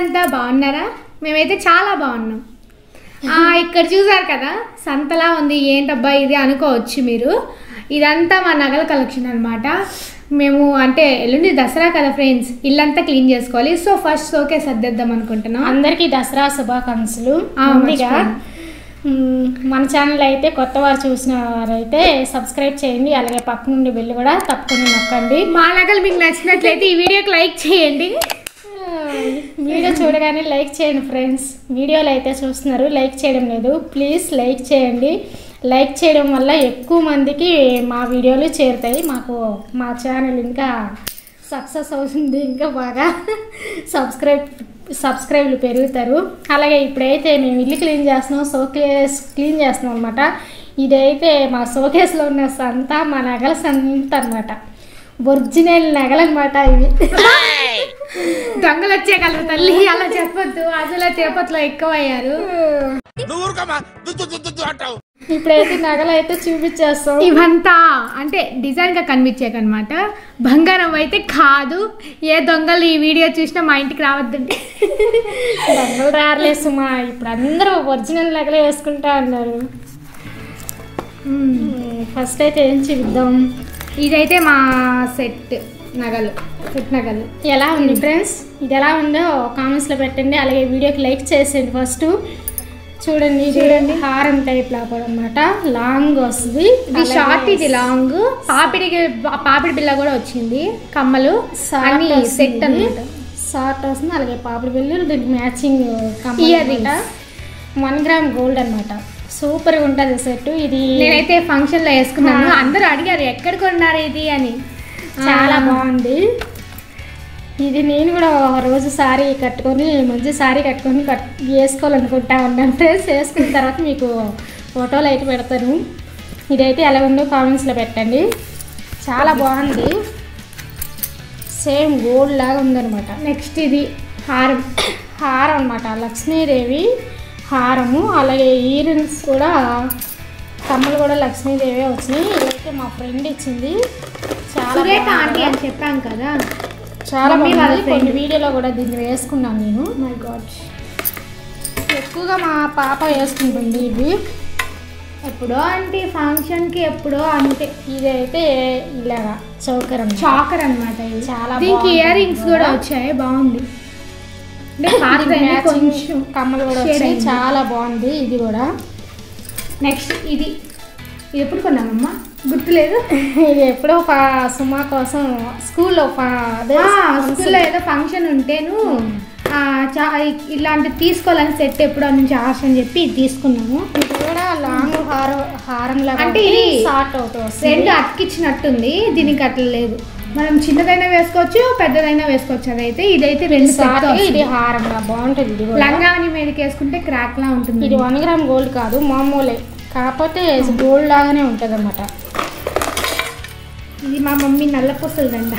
మీరంతా బాగున్నారా మేమైతే చాలా బాగున్నాం ఆ, ఇక్కడ చూసారు కదా సంతలా ఉంది ఏంటబ్బా ఇది అనుకోవచ్చు మీరు ఇదంతా మా నగల కలెక్షన్ అన్నమాట మేము అంటే ఎల్లుండి దసరా కదా ఫ్రెండ్స్ ఇల్లంతా క్లీన్ చేసుకోవాలి సో ఫస్ట్ సోకే సర్దేద్దాం అనుకుంటున్నాం అందరికీ దసరా శుభాకాంక్షలు ఆ, ముందుగా మర్చిపోయాను. మ్, మన ఛానల్ అయితే కొత్త వారు చూసిన వారైతే సబ్స్క్రైబ్ చేయండి అలాగే పక్క నుండి బెల్లు కూడా తప్పకుండా నొక్కండి మా నగలు మీకు నచ్చినట్లయితే ఈ వీడియోకి లైక్ చేయండి వీడియో చూడగానే లైక్ చేయండి ఫ్రెండ్స్ వీడియోలు అయితే చూస్తున్నారు లైక్ చేయడం లేదు ప్లీజ్ లైక్ చేయండి లైక్ చేయడం వల్ల ఎక్కువ మందికి మా వీడియోలు చేరుతాయి మాకు మా ఛానల్ ఇంకా సక్సెస్ అవుతుంది ఇంకా బాగా సబ్స్క్రైబ్ సబ్స్క్రైబ్లు పెరుగుతారు అలాగే ఇప్పుడైతే మేము ఇల్లు క్లీన్ చేస్తున్నాం షోకేస్ క్లీన్ చేస్తున్నాం అనమాట ఇదైతే మా షోకేస్లో ఉన్న సంత మా నగల సంత అనమాట ఒరిజినల్ నగలు అనమాట ఇవి దొంగలు వచ్చే కలరు తల్లి అలా చెప్పొద్దు అసలు తిరుపతిలో ఎక్కువ అయ్యారు నువ్వు ఊరుకోమా దుద్దు దుద్దు దుద్దు అంటావు ఇప్పుడైతే నగలు అయితే చూపించేస్తాం ఇవంతా అంటే డిజైన్ గా కనిపించాకనమాట బంగారం అయితే కాదు ఏ దొంగలు ఈ వీడియో చూసినా మా ఇంటికి రావద్దండి దొంగలు రారలే సుమా ఇప్పుడు అందరూ ఒరిజినల్ నగలే వేసుకుంటా అన్నారు ఫస్ట్ అయితే ఏం చూపిద్దాం ఇదైతే మా సెట్ నగలు సెట్ నగలు ఎలా ఉంది ఫ్రెండ్స్ ఇది ఎలా ఉందో కామెంట్స్లో పెట్టండి అలాగే వీడియోకి లైక్ చేసేయండి ఫస్ట్ చూడండి చూడండి హారం టైప్ లాగా అనమాట లాంగ్ వస్తుంది ఇది షార్ట్ ఇది లాంగ్ పాపిడి పాపిడి బిల్ల కూడా వచ్చింది కమ్మలు అన్ని సెట్ అన్నమాట షార్ట్ వస్తుంది అలాగే పాపిడి బిల్లు దీనికి matching Ear rings. One gram gold అనమాట సూపర్గా ఉంటుంది సెట్ ఇది నేనైతే ఫంక్షన్ లో వేసుకున్నాను అందరూ అడిగారు ఎక్కడ కొన్నారు ఇది అని చాలా బాగుంది ఇది నేను కూడా ఒక రోజు సారీ కట్టుకొని మంచి సారీ కట్టుకొని కట్ వేసుకోవాలనుకుంటా ఉన్నాను ఫ్రెండ్స్ వేసుకున్న తర్వాత మీకు ఫోటోలు అయితే పెడతాను ఇదైతే ఎలా ఉందో కామెంట్స్లో పెట్టండి చాలా బాగుంది సేమ్ గోల్డ్ లాగా ఉందన్నమాట నెక్స్ట్ ఇది హారం హారం అనమాట లక్ష్మీదేవి హారము అలాగే ఇయర్ రింగ్స్ కూడా కమ్మలు కూడా లక్ష్మీదేవి వచ్చినాయి ఇదైతే మా ఫ్రెండ్ ఇచ్చింది చాలా సురేఖ బాగుంది. ఆంటీ అని చెప్పాం కదా చాలా మమ్మీ వాళ్ళ బాగుంది friend. కొన్ని వీడియోలో కూడా దీన్ని వేసుకున్నాను నేను మై గాడ్ ఎక్కువగా మా పాప వేసుకుంటుంది ఇవి ఎప్పుడో అంటే ఫంక్షన్ కి ఎప్పుడో అంతే ఇదైతే ఇలాగా చౌకరం చాకర్ అనమాట ఇది చాలా దీనికి బాగుంది ఇయర్ రింగ్స్ కూడా వచ్చాయి బాగుంది అంటే పాతదైనా కొంచెం కమ్మలు కూడా shade వచ్చాయి అయింది. చాలా బాగుంది ఇది కూడా నెక్స్ట్ ఇది ఇది ఎప్పుడు కొన్నామమ్మా గుర్తులేదు ఇది ఎప్పుడో ఫా- సుమా కోసం స్కూల్లో ఫా- అదే స్కూల్లో ఏదో ఫంక్షన్ ఉంటేను ఆ, చా- ఇలాంటి తీసుకోవాలని సెట్ ఎప్పుడో నుంచి ఆశ అని చెప్పి ఇది తీసుకున్నాము ఇది కూడా లాంగ్ హారం హారం లాగా అంటే ఇది షార్ట్ అవుట్ వస్తుంది రెండు అతికిచ్చినట్టుంది దీనికి అట్లా లేదు మనం చిన్నదైనా వేసుకోవచ్చు పెద్దదైనా వేసుకోవచ్చు అదైతే ఇదైతే రెండు షార్ట్ సెట్ ఇది హారం లా బాగుంటుంది ఇది కూడా లంగాని మీదకి వేసుకుంటే క్రాక్ లా ఉంటుంది ఇది వన్ గ్రామ్ గోల్డ్ కాదు మామూలే కాకపోతే గోల్డ్ లాగానే ఉంటుంది అనమాట ఇది మా మమ్మీ నల్ల పూసలు దండ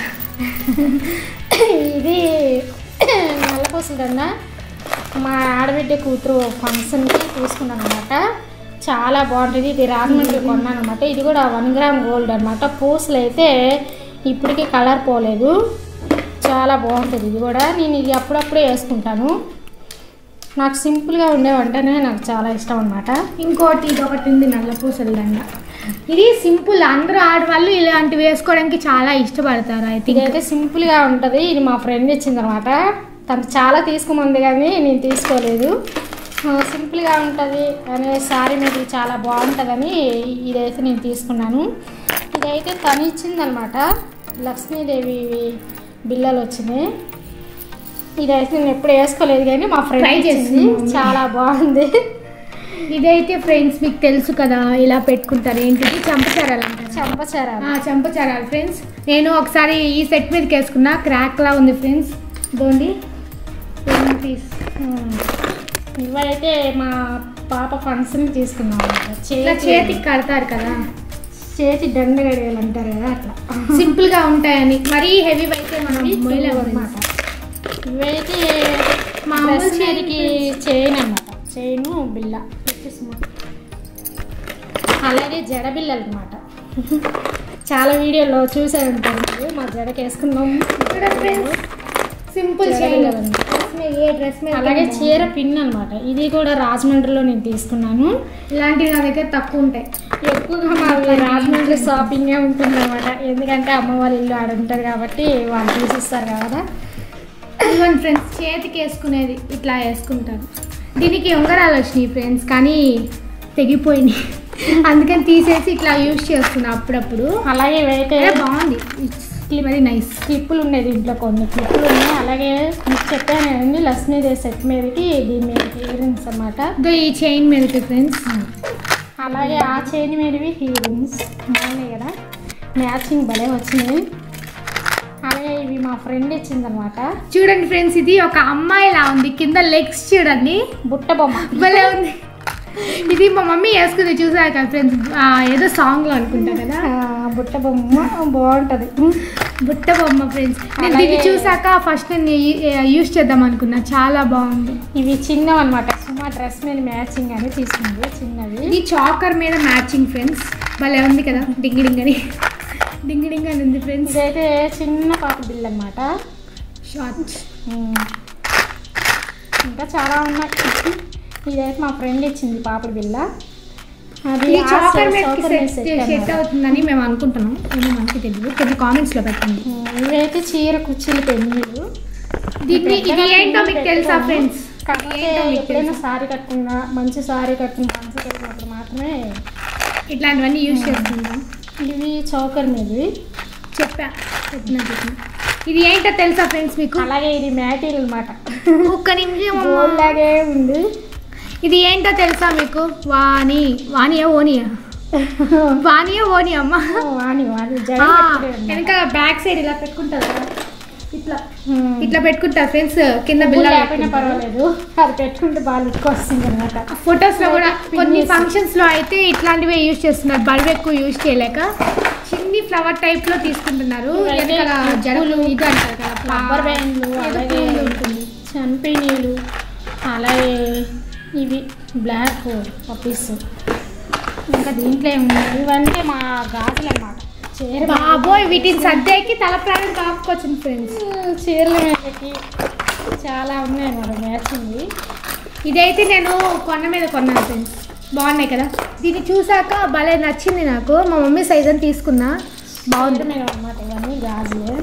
ఇది నల్లపూసల దండ మా ఆడబిడ్డ కూతురు ఫంక్షన్కి తీసుకున్నాను అనమాట చాలా బాగుంటుంది ఇది రాజమండ్రి కొన్నాను అనమాట ఇది కూడా వన్ గ్రామ్ గోల్డ్ అనమాట పూసలు అయితే ఇప్పటికీ కలర్ పోలేదు చాలా బాగుంటుంది ఇది కూడా నేను ఇది అప్పుడప్పుడే వేసుకుంటాను నాకు సింపుల్గా ఉండే వంటనే నాకు చాలా ఇష్టం అనమాట ఇంకోటి ఇది ఒకటి ఉంది నల్ల పూసల దండ ఇది సింపుల్ అందరూ ఆడవాళ్ళు ఇలాంటివి వేసుకోవడానికి చాలా ఇష్టపడతారు ఐ థింక్ ఇదైతే సింపుల్గా ఉంటుంది ఇది మా ఫ్రెండ్ ఇచ్చింది అనమాట తను చాలా తీసుకోమంది కానీ నేను తీసుకోలేదు ఆ, సింపుల్గా ఉంటుంది అనే సారీ మీద ఇది చాలా బాగుంటుందని ఇదైతే నేను తీసుకున్నాను ఇదైతే తను ఇచ్చిందనమాట లక్ష్మీదేవి బిల్లలు వచ్చినాయి ఇదైతే నేను ఎప్పుడు వేసుకోలేదు కానీ మా Try ఫ్రెండ్ చేసింది చేసింది. చాలా బాగుంది ఇదైతే ఫ్రెండ్స్ మీకు తెలుసు కదా ఇలా పెట్టుకుంటారు ఏంటిది చంపచారాలు అంటారు చంపచారా ఆ, చంపచారాలు ఫ్రెండ్స్ నేను ఒకసారి ఈ సెట్ మీదకి వేసుకున్నా క్రాక్ లా ఉంది ఫ్రెండ్స్ ఇదోండి పీస్ ఇవైతే మా పాప ఫంక్షన్ తీసుకున్నాం అన్నమాట. ఇలా చేతి చేతికి కడతారు కదా చేతి దండ గడియలు అంటారు కదా అట్లా సింపుల్ గా ఉంటాయని మరీ హెవీ అయితే మనం మొయ్యలేము అనమాట ఇవైతే మామూలు డ్రెస్ చైన్ మీదకి చైన్ అనమాట చైను బిల్ల అలాగే జడ బిల్లలు అనమాట చాలా వీడియోలో చూసే ఉంటారు మీరు మా జడకి వేసుకున్నాం ఇక్కడ ఫ్రెండ్స్ సింపుల్ జడ చైన్ బిల్లలు అన్నమాట. డ్రెస్ మీద ఏ డ్రెస్ మీద అలాగే చీర పిన్ అనమాట ఇది కూడా రాజమండ్రిలో నేను తీసుకున్నాను ఇలాంటివి నా దగ్గర తక్కువ ఉంటాయి ఎక్కువగా మాది రాజమండ్రి షాపింగే ఉంటుంది అనమాట ఎందుకంటే అమ్మ వాళ్ళ ఇల్లు ఆడ ఉంటుంది కాబట్టి వాళ్ళు తీసిస్తారు కదా ఇవన్నీ ఫ్రెండ్స్ చేతికి వేసుకునేది ఇట్లా వేసుకుంటారు దీనికి ఉంగరాలు వచ్చినాయి ఫ్రెండ్స్ కానీ తెగిపోయినాయి అందుకని తీసేసి ఇట్లా యూజ్ చేస్తున్నా అప్పుడప్పుడు అలాగే ఇవైతే ఏ, బాగుంది ఇట్స్ వెరీ నైస్ క్లిప్పులు ఉన్నాయి దీంట్లో కొన్ని క్లిప్పులు ఉన్నాయి అలాగే మీకు చెప్పాను కదండి లక్ష్మీదేవి సెట్ మీదకి దీని మీద ఇయరింగ్స్ అన్నమాట ఇదో ఈ చైన్ మీదకి ఫ్రెండ్స్ అలాగే ఆ చైన్ మీదవి ఇయరింగ్స్ బాగున్నాయి కదా మ్యాచింగ్ భలే వచ్చినాయి అలాగే ఇవి మా ఫ్రెండ్ ఇచ్చిందనమాట చూడండి ఫ్రెండ్స్ ఇది ఒక అమ్మాయిలా ఉంది కింద లెగ్స్ చూడండి బుట్ట బొమ్మ భలే ఉంది ఇది మా మమ్మీ వేసుకుంది చూసారు కదా ఫ్రెండ్స్ ఏదో సాంగ్లో అనుకుంటా కదా ఆ, బుట్ట బొమ్మ బాగుంటుంది బుట్ట బొమ్మ ఫ్రెండ్స్ నేను అలాగే- దీన్ని చూసాక ఫస్ట్ నేను యూస్ చేద్దాం అనుకున్నా చాలా బాగుంది ఇవి చిన్నవి అనమాట సుమా డ్రెస్ మీద మ్యాచింగ్ అని తీసుకుంది చిన్నవి ఇది చాకర్ మీద మ్యాచింగ్ ఫ్రెండ్స్ భలే ఉంది కదా డింగి డింగ్ అని డింగి డింగ్ అని ఉంది ఫ్రెండ్స్ ఇదైతే చిన్న పాప బిల్ అనమాట షార్ట్స్ ఇంకా చాలా ఉన్నాయి ఇదైతే మా ఫ్రెండ్ ఇచ్చింది పాపడి బిల్ల అది ఇది ఆ చాకర్ సెట్- మీద చాకర్ మీద సెట్ సెట్ అన్నమాట. అవుతుందని మేము అనుకుంటున్నాం ఏమో మనకి తెలియదు కింద కామెంట్స్ లో పెట్టండి ఉమ్, ఇవైతే చీర కుర్చీలు పెన్నులు దీన్ని ఇది ఏంటో మీకు తెలుసా ఫ్రెండ్స్ కాకపోతే ఎప్పుడైనా సారీ కట్టుకున్నా మంచి సారీ కట్టుకున్న మంచి కట్టుకున్నప్పుడు మాత్రమే ఇట్లాంటివన్నీ యూజ్ చేస్తుంటాం ఇవి చౌకర్ మీదవి చెప్పా చెప్పిన చెప్పిన ఇది ఏంటో తెలుసా ఫ్రెండ్స్ మీకు అలాగే ఇది మ్యాటీరియల్ అనమాట ఒక్క నిమిషం అమ్మా. గోల్డ్ లాగే ఉంది ఇది ఏంటో తెలుసా మీకు వాణి వాణియా ఓనియా వాణియా ఓని అమ్మ వాణి వాణి జడ ఆ, పెట్టుకునే ఉంది. వెనక బ్యాక్ సైడ్ ఇలా పెట్టుకుంటారు కదా ఇట్లా ఉమ్. ఇట్లా పెట్టుకుంటారు ఫ్రెండ్స్ కింద పువ్వులు బిల్ల లేకపోయినా పర్వాలేదు అది పెట్టుకుంటే బాగా లుక్ వస్తుంది అనమాట ఫొటోస్ లో కూడా Pin కొన్ని చేసి. ఫంక్షన్స్ లో అయితే ఇట్లాంటివే యూజ్ చేస్తున్నారు బల్బ్ ఎక్కువ యూజ్ చేయలేక చిన్ని ఫ్లవర్ టైప్ లో తీసుకుంటున్నారు ఇవైతే వెనకాల జడలు ఇది అంటారు కదా రబ్బర్ బ్యాండ్లు ఏదో అలాగే పూలు ఉంటుంది చంపినీలు అలాగే ఇవి బ్లాక్ పప్పీస్ ఇంకా దీంట్లో ఏమున్నాయి ఇవన్నీ మా గాజులు అనమాట చీర బాబోయ్ వీటిని సర్దేకి తల ప్రాణం కాపుకొచ్చింది ఫ్రెండ్స్ చీరల మీదకి చాలా ఉన్నాయి అన్నమాట మ్యాచింగ్ ఇదైతే నేను కొన్న మీద కొన్నాను ఫ్రెండ్స్ బాగున్నాయి కదా దీన్ని చూసాక భలే నచ్చింది నాకు మా మమ్మీ సైజ్ అని తీసుకున్నా బాగుంది మీద అనమాట ఇవన్నీ గాజులే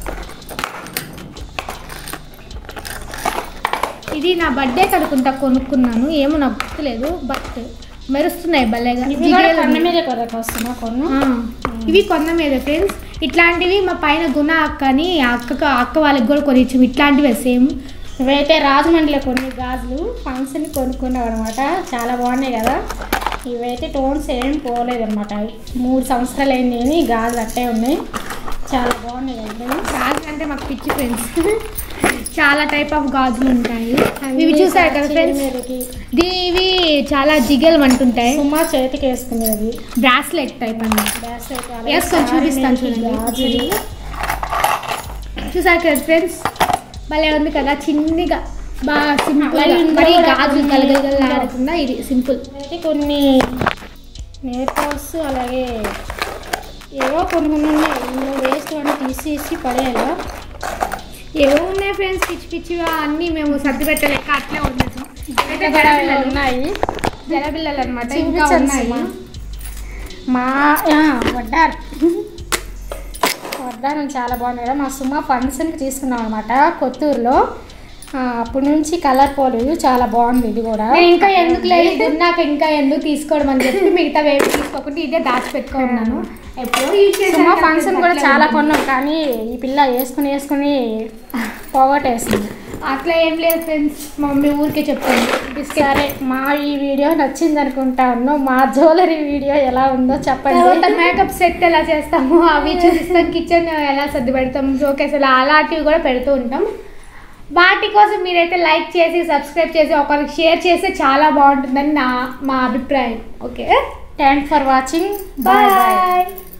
ఇది నా బర్త్డే కనుకుంటా కొనుక్కున్నాను ఏమో నాకు గుర్తులేదు బట్ మెరుస్తున్నాయి భలేగా ఇవి కూడా జిగేలు కొండ ఉన్నాయి. మీదే కొరకు వస్తున్నా కొను ఆ, ఇవి కొన్న మీద ఫ్రెండ్స్ ఇట్లాంటివి మా పైన గుణ అక్క అని ఆ అక్కకు అక్క వాళ్ళకి కూడా కొనిచ్చాము ఇట్లాంటివే సేమ్ ఇవైతే రాజమండ్రిలో కొన్ని గాజులు ఫంక్షన్ కొనుక్కున్నాం అనమాట చాలా బాగున్నాయి కదా ఇవైతే టోన్స్ ఏం పోలేదు అనమాట మూడు సంవత్సరాలు అయింది కానీ గాజులు అట్టే ఉన్నాయి చాలా బాగున్నాయి కదా గాజులు అంటే మాకు పిచ్చి ఫ్రెండ్స్ చాలా టైప్ ఆఫ్ గాజులు ఉంటాయి ఇవి చూసారు కదా ఫ్రెండ్స్ మీదకి ఇవి చాలా జిగలు అంటుంటాయి సుమా చేతికి వేసుకునేది బ్రాస్లెట్ టైప్ అన్నమాట బ్రాస్లెట్ అలాగే వేసుకొని సారీ చూపిస్తాను మీదకి చూడండి గాజులు చూసారు కదా ఫ్రెండ్స్ భలే ఉంది కదా చిన్నగా బాగా సింపుల్ అలాగే ఇందులో మరి కూడా గాజులు కొన్ని- కలగల ఆడకుండా ఇది సింపుల్ అయితే కొన్ని నేర్పల్స్ అలాగే ఏవో కొన్ని కొన్ని ఉన్నాయి ఇందులో వేస్ట్ అన్నీ తీసేసి పడేయాలి ఏవో ఉన్నాయి ఫ్రెండ్స్ పిచ్చి పిచ్చిగా అన్నీ మేము సర్ది పెట్టలేక అట్లే ఉండేసాం అయితే ఇక్కడ జడపిల్లలు ఉన్నాయి జడపిల్లలు అనమాట ఇంకా చూపించండి ఉన్నాయి సుమా. మా ఆ, వడ్డారు వడ్డారం చాలా బాగుంది కదా మా సుమా ఫంక్షన్కి తీసుకున్నాం అనమాట కొత్తూరులో ఆ, అప్పటి నుంచి కలర్ పోలేదు చాలా బాగుంది ఇది కూడా నేను ఇంకా ఎందుకు లేదు ఇది ఉన్నాక ఇంకా ఎందుకు తీసుకోవడం అని చెప్పి మిగతా వేవి తీసుకోకుండా ఇదే దాచిపెట్టుకున్నాను ఎప్పుడో యూజ్ సుమా ఫంక్షన్ కూడా చాలా కొన్నాం కానీ ఈ పిల్ల వేసుకుని వేసుకుని పోగొట్టేసింది అట్లా ఏం లేదు ఫ్రెండ్స్ మా మమ్మీ ఊరికే చెప్తాను సరే మా ఈ వీడియో నచ్చింది అనుకుంటా ఉన్నాం మా జ్యువెలరీ వీడియో ఎలా ఉందో తర్వాత చెప్పండి మేకప్ సెట్ ఎలా చేస్తాము అవి చూపిస్తాం కిచెన్ ఎలా సర్ది పెడతాం షోకేస్ ఎలా అలాంటివి కూడా పెడుతూ ఉంటాం వాటి కోసం మీరైతే లైక్ చేసి సబ్స్క్రైబ్ చేసి ఒకరికి షేర్ చేస్తే చాలా బాగుంటుందని నా మా అభిప్రాయం okay thank for watching bye bye bye